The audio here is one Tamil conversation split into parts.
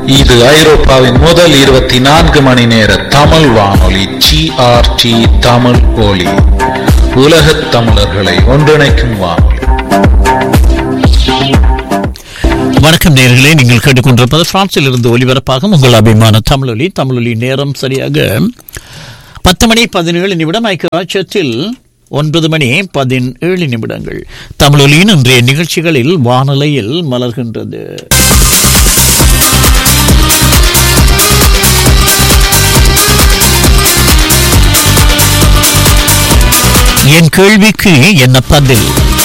இது ஐரோப்பாவின் முதல் இருபத்தி நான்கு மணி நேர தமிழ் வானொலி ஜிஆர்டி தமிழ் ஒலி உலகத் தமிழர்களை ஒன்றிணைக்கும் வானொலி வணக்கம் நேர்களே நீங்கள் கேட்டுக்கொண்டிருப்பது பிரான்சில் இருந்து ஒலிபரப்பாகும் உங்கள் அபிமான தமிழொலி தமிழொலி நேரம் சரியாக பத்து மணி பதினேழு நிமிடம் ஐக்கியராட்சத்தில் ஒன்பது மணி பதினேழு நிமிடங்கள் தமிழொலியின் இன்றைய நிகழ்ச்சிகளில் வானொலியில் மலர்கின்றது என் கேள்விக்கு என்ன பதில்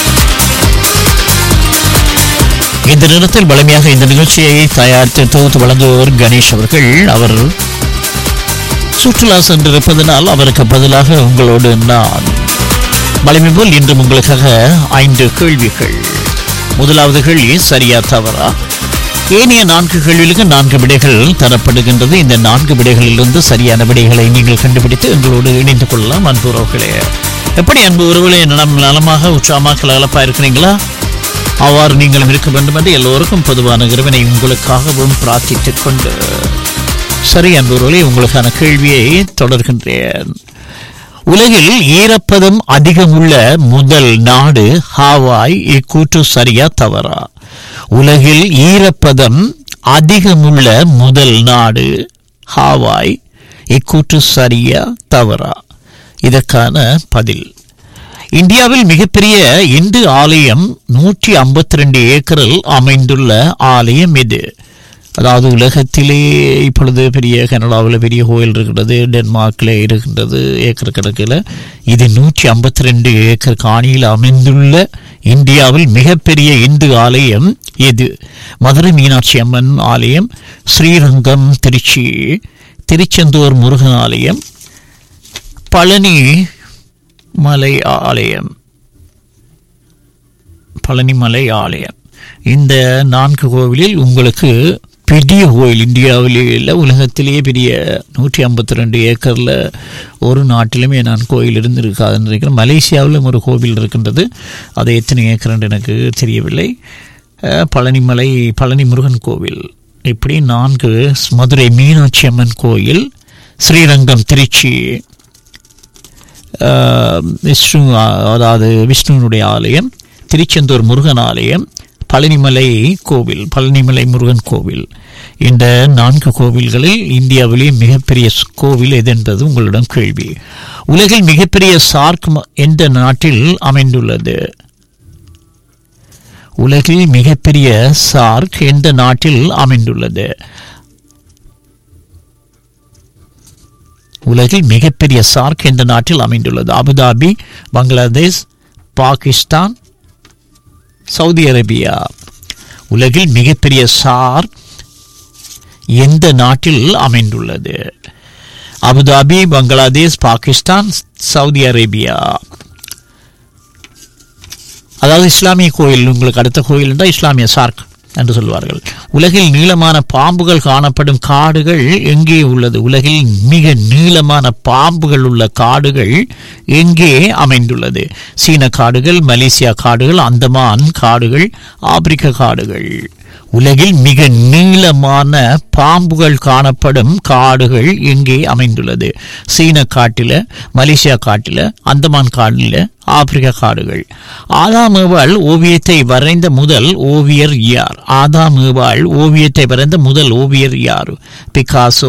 இந்த நேரத்தில் வலிமையாக இந்த நிகழ்ச்சியை தயாரித்து தொகுத்து வழங்குபவர் கணேஷ் அவர்கள் அவர் சுற்றுலா சென்றிருப்பதனால் அவருக்கு பதிலாக உங்களோடு நான் வலிமை போல் இன்றும் உங்களுக்காக ஐந்து கேள்விகள் முதலாவது கேள்வி சரியா தவறா ஏனைய நான்கு கேள்விகளுக்கு நான்கு விடைகள் தரப்படுகின்றது இந்த நான்கு விடைகளிலிருந்து சரியான விடைகளை நீங்கள் கண்டுபிடித்து எங்களோடு இணைந்து கொள்ளலாம் அன்பு உறவுகளே எப்படி அன்பு உறவுகளே நலம் நலமாக உற்சாகமாக கலகலப்பா இருக்கிறீங்களா அவ்வாறு நீங்களும் இருக்க வேண்டும் என்று எல்லோருக்கும் பொதுவான இறைவனை உங்களுக்காகவும் பிரார்த்தித்துக் கொண்டு சரி அன்புகளே உங்களுக்கான கேள்வியை தொடர்கின்றேன் உலகில் ஈரப்பதம் அதிகமுள்ள முதல் நாடு ஹாவாய் இக்கூற்று சரியா தவறா உலகில் ஈரப்பதம் அதிகமுள்ள முதல் நாடு ஹாவாய் இக்கூற்று சரியா தவறா இதற்கான பதில் இந்தியாவில் மிகப்பெரிய இந்து ஆலயம் நூற்றி ஐம்பத்தி ரெண்டு ஏக்கரில் அமைந்துள்ள ஆலயம் இது அதாவது உலகத்திலே இப்பொழுது பெரிய கனடாவில் பெரிய கோயில் இருக்கிறது டென்மார்க்கில் இருக்கின்றது ஏக்கர் கணக்கில் இது நூற்றி ஐம்பத்தி ரெண்டு ஏக்கர் காணியில் அமைந்துள்ள இந்தியாவில் மிகப்பெரிய இந்து ஆலயம் இது மதுரை மீனாட்சி அம்மன் ஆலயம் ஸ்ரீரங்கம் திருச்சி திருச்செந்தூர் முருகன் ஆலயம் பழனி மலை ஆலயம் பழனிமலை ஆலயம் இந்த நான்கு கோவிலில் உங்களுக்கு பெரிய கோயில் இந்தியாவிலே இல்லை உலகத்திலேயே பெரிய நூற்றி ஐம்பத்தி ரெண்டு ஏக்கரில் ஒரு நாட்டிலுமே நான் கோயில் இருந்திருக்காதுன்னு நினைக்கிறேன் மலேசியாவிலும் ஒரு கோவில் இருக்கின்றது அது எத்தனை ஏக்கர் என்று எனக்கு தெரியவில்லை அஹ், பழனிமலை பழனி முருகன் கோவில் இப்படி நான்கு மதுரை மீனாட்சி அம்மன் கோயில் ஸ்ரீரங்கம் திருச்சி ஆஹ், விஷ்ணு அதாவது விஷ்ணுனுடைய ஆலயம் திருச்செந்தூர் முருகன் ஆலயம் பழனிமலை கோவில் பழனிமலை முருகன் கோவில் இந்த நான்கு கோவில்களில் இந்தியாவிலே மிகப்பெரிய ஸ்- கோவில் எது என்பது உங்களிடம் கேள்வி உலகில் மிகப்பெரிய சார்க் ம- எந்த நாட்டில் அமைந்துள்ளது உலகில் மிகப்பெரிய சார்க் எந்த நாட்டில் அமைந்துள்ளது உலகில் மிகப்பெரிய சார்க் எந்த நாட்டில் அமைந்துள்ளது Abu Dhabi Bangladesh Pakistan Saudi Arabia உலகில் மிகப்பெரிய சார்க் எந்த நாட்டில் அமைந்துள்ளது Abu Dhabi Bangladesh Pakistan Saudi Arabia அதாவது இஸ்லாமிய கோயில் உங்களுக்கு அடுத்த கோயில் என்றால் இஸ்லாமிய சார்க் என்று சொல்வார்கள் உலகில் நீளமான பாம்புகள் காணப்படும் காடுகள் எங்கே உள்ளது உலகில் மிக நீளமான பாம்புகள் உள்ள காடுகள் எங்கே அமைந்துள்ளது சீன காடுகள் மலேசியா காடுகள் அந்தமான் காடுகள் ஆப்பிரிக்க காடுகள் உலகில் மிக நீளமான பாம்புகள் காணப்படும் காடுகள் எங்கே அமைந்துள்ளது சீன காட்டில மலேசியா காட்டில அந்தமான் காட்டில ஆப்பிரிக்க காடுகள் ஆதாம் ஏவாள் ஓவியத்தை வரைந்த முதல் ஓவியர் யார் ஆதாம் ஏவாள் ஓவியத்தை வரைந்த முதல் ஓவியர் யார் பிகாசோ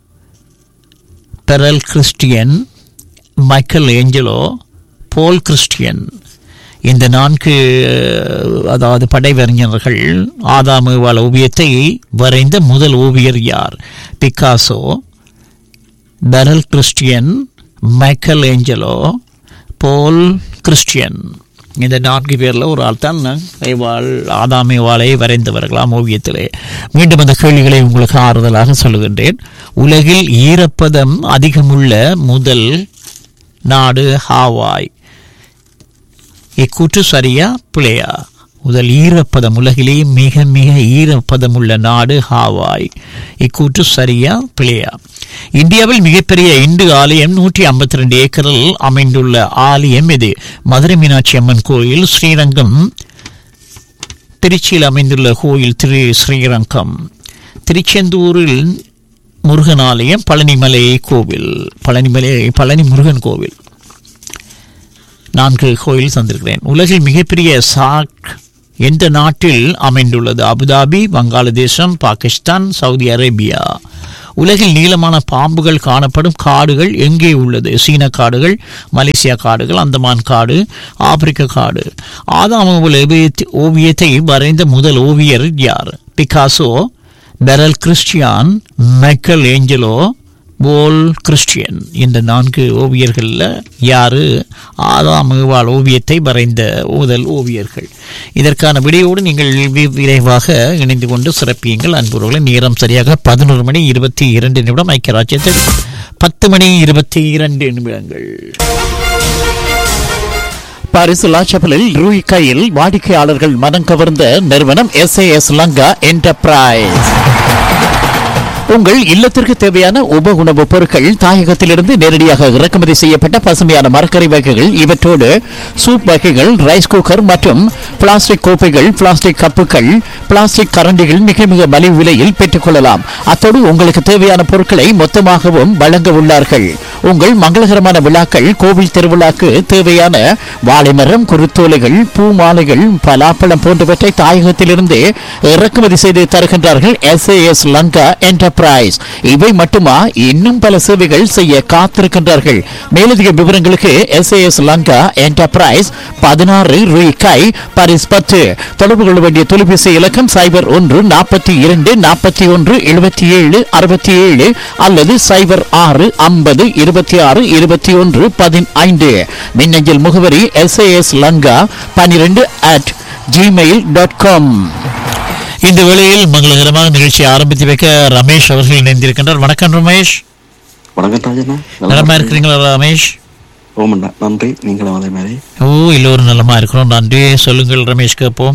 பெரல் Christian Michelangelo Paul Christian இந்த நான்கு அஹ், அதாவது படைவறிஞர்கள் ஆதாம் ஏவாள் ஓவியத்தை வரைந்த முதல் ஓவியர் யார் பிகாசோ பெரல் Christian Michelangelo Paul Christian இந்த நான்கு பேரில் ஒரு ஆள் தான் இவாள் ஆதாம் இவாளை வரைந்தவர்களாம் ஓவியத்திலே மீண்டும் அந்த கேள்விகளை உங்களுக்கு ஆறுதலாக சொல்லுகின்றேன் உலகில் ஈரப்பதம் அதிகமுள்ள முதல் நாடு ஹாவாய் இக்கூற்று சரியா பிழையா முதல் ஈரப்பதம் உலகிலே மிக மிக ஈரப்பதம் உள்ள நாடு ஹாவாய் இக்கூற்று சரியா பிழையா இந்தியாவில் மிகப்பெரிய இந்து ஆலயம் நூற்றி ஐம்பத்தி ரெண்டு ஏக்கரில் அமைந்துள்ள ஆலயம் இது மதுரை மீனாட்சி அம்மன் கோயில் ஸ்ரீரங்கம் திருச்சியில் அமைந்துள்ள கோயில் திரு ஸ்ரீரங்கம் திருச்செந்தூரில் முருகன் ஆலயம் பழனிமலை கோவில் பழனிமலை பழனி முருகன் கோவில் நான்கு கோயில் தந்திருக்கிறேன் உலகில் மிகப்பெரிய சாக் எந்த நாட்டில் அமைந்துள்ளது அபுதாபி வங்காளதேசம் பாகிஸ்தான் சவுதி அரேபியா உலகில் நீளமான பாம்புகள் காணப்படும் காடுகள் எங்கே உள்ளது சீன காடுகள் மலேசியா காடுகள் அந்தமான் காடு ஆப்பிரிக்க காடு ஆதாம் ஓவியத்தை- ஓவியத்தை வரைந்த முதல் ஓவியர் யார் பிகாசோ பெரல் Christian Michelangelo Paul Christian இந்த நான்கு ஓவியர்களில் யாரு ஆதாம் ஏவாள் ஓவியத்தை வரைந்த முதல் ஓவியர்கள் இதற்கான விடையோடு நீங்கள் வி- விரைவாக இணைந்து கொண்டு சிறப்பியுங்கள் அன்புறவுகளை நேரம் சரியாக பதினோரு மணி இருபத்தி இரண்டு நிமிடம் ஐக்கிய ராஜ்யத்தில் பத்து மணி இருபத்தி இரண்டு நிமிடங்கள் பாரிஸ் லாச்சபலில் ரூய் கையில் வாடிக்கையாளர்கள் மனம் கவர்ந்த நிறுவனம் எஸ்ஏஎஸ் லங்கா என்டர்பிரைஸ் உங்கள் இல்லத்திற்கு தேவையான உப உணவுப் பொருட்கள் தாயகத்திலிருந்து நேரடியாக இறக்குமதி செய்யப்பட்ட பசுமையான மரக்கறி வகைகள் இவற்றோடு சூப் வகைகள் ரைஸ் குக்கர் மற்றும் பிளாஸ்டிக் கோப்பைகள் பிளாஸ்டிக் கப்புகள் பிளாஸ்டிக் கரண்டிகள் மிக மிக மலிவு விலையில் பெற்றுக்கொள்ளலாம் அத்தோடு உங்களுக்கு தேவையான பொருட்களை மொத்தமாகவும் வழங்க உள்ளார்கள் உங்கள் மங்களகரமான விழாக்கள் கோவில் திருவிழாக்கு தேவையான வாழைமரம் குருத்தோலைகள் பூ மாலைகள் பலாப்பழம் போன்றவற்றை தாயகத்திலிருந்து இறக்குமதி செய்து தருகின்றார்கள் எஸ்ஏஎஸ் லங்கா என்டர்பிரைஸ் இவை மட்டுமா இன்னும் பல சேவைகள் செய்ய காத்திருக்கின்றார்கள் மேலதிக விவரங்களுக்கு எஸ்ஏஎஸ் லங்கா என்டர்பிரைஸ் பதினாறு ரூபாய் பாரிஸ் பத்து தொடர்பு கொள்ள வேண்டிய தொலைபேசி இலக்கம் சைபர் ஒன்று நாற்பத்தி இரண்டு நாற்பத்தி ஒன்று எழுபத்தி ஏழு அறுபத்தி ஏழு அல்லது சைபர் ஆறு ஐம்பது இருபத்தி ஆறு இருபத்தி ஒன்று பதினைந்து மின்னஞ்சல் முகவரி எஸ்ஏஎஸ் லங்கா பன்னிரெண்டு அட் ஜிமெயில் டாட் காம் இந்த வேளையில் மங்களகரமாக நிகழ்ச்சியை ஆரம்பித்து வைக்க ரமேஷ் அவர்கள் இணைந்திருக்கின்றார் வணக்கம் ரமேஷ் வணக்கம் ராஜண்ணா நலமா இருக்கிறீங்களா ரமேஷ் ஓமண்ணா நன்றி நீங்களும் அதே மாதிரி ஓ எல்லோரும் நலமா இருக்கிறோம் நன்றி சொல்லுங்கள் ரமேஷ் கேட்போம்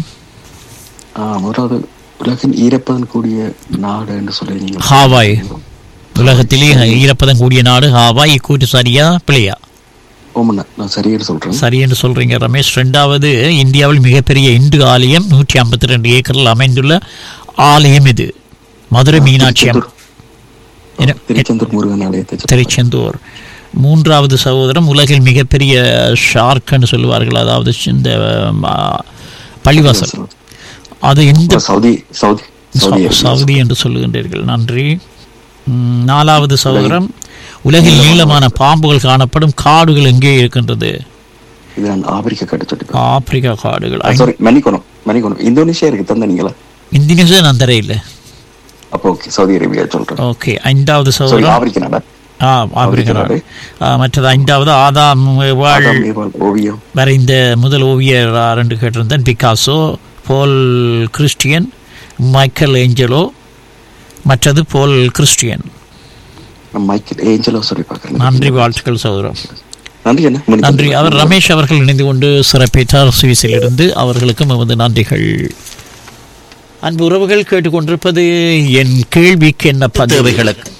ஆ, முதலாவது உலகின் ஈரப்பதன் கூடிய நாடு என்று சொல்லி நீங்க ஹாவாய் உலகத்திலே ஈரப்பதம் கூடிய நாடு ஹாவாய் கூட்டு சரியா பிள்ளையா ஓமண்ணா நான் சரின்னு சொல்றேன் சரி என்று சொல்றீங்க ரமேஷ் ரெண்டாவது இந்தியாவில் மிகப்பெரிய இந்து ஆலயம் நூற்றி ஐம்பத்தி ரெண்டு ஏக்கரில் அமைந்துள்ள ஆலயம் இது மதுரை மீனாட்சி அம்மன் என்ன- திருச்செந்தூர் முருகன் ஆலயத்தை சொல்றேன். திருச்செந்தூர் மூன்றாவது சகோதரம் உலகில் மிகப்பெரிய ஷார்க்னு சொல்லுவார்கள் அதாவது இந்த ஆ, பள்ளிவாசல் அது எந்த சவுதி சவுதி சவுதி சவு- சவுதி என்று சொல்லுகின்றீர்கள் நன்றி ம், நாலாவது சகோதரம் உலகில் நீளமான பாம்புகள் காணப்படும் காடுகள் எங்கே இருக்கின்றது இது நான் ஆப்பிரிக்க காட்டு சொல்லி ஆப்பிரிக்கா காடுகள் சாரி மன்னிக்கணும் மன்னிக்கணும் இந்தோனேஷியா இருக்கு தந்தீங்களா இந்தோனேசியா நான் தரையில் அப்போ ஓகே சவுதி அரேபியா சொல்றேன் ஓகே ஐந்தாவது சாரி சகோதரம் ஆப்பிரிக்க நாடா ஆ ஆப்பிரிக்கா நாடு ஆ, மற்றது ஐந்தாவது ஆதாம் வாழ் ஆதாம் ஏவாள் ஓவியம் வரைந்த முதல் ஓவியர் யார் என்று கேட்டிருந்தேன் Picasso Paul Christian Michelangelo மற்றது போல் கிறிஸ்டியன் நான் மைக்கேல் ஏஞ்சலோ சொல்லி பார்க்கறேன் நன்றி வாழ்த்துக்கள் சகோதரம் நன்றி என்ன நன்றி அவர் ரமேஷ் அவர்கள் இணைந்து கொண்டு சிறப்பித்தார் சுவிஸிலிருந்து அவர்களுக்கும் எமது நன்றிகள் அன்பு உறவுகள் கேட்டுக்கொண்டிருப்பது என் கேள்விக்கு என்ன தேவைகளுக்கு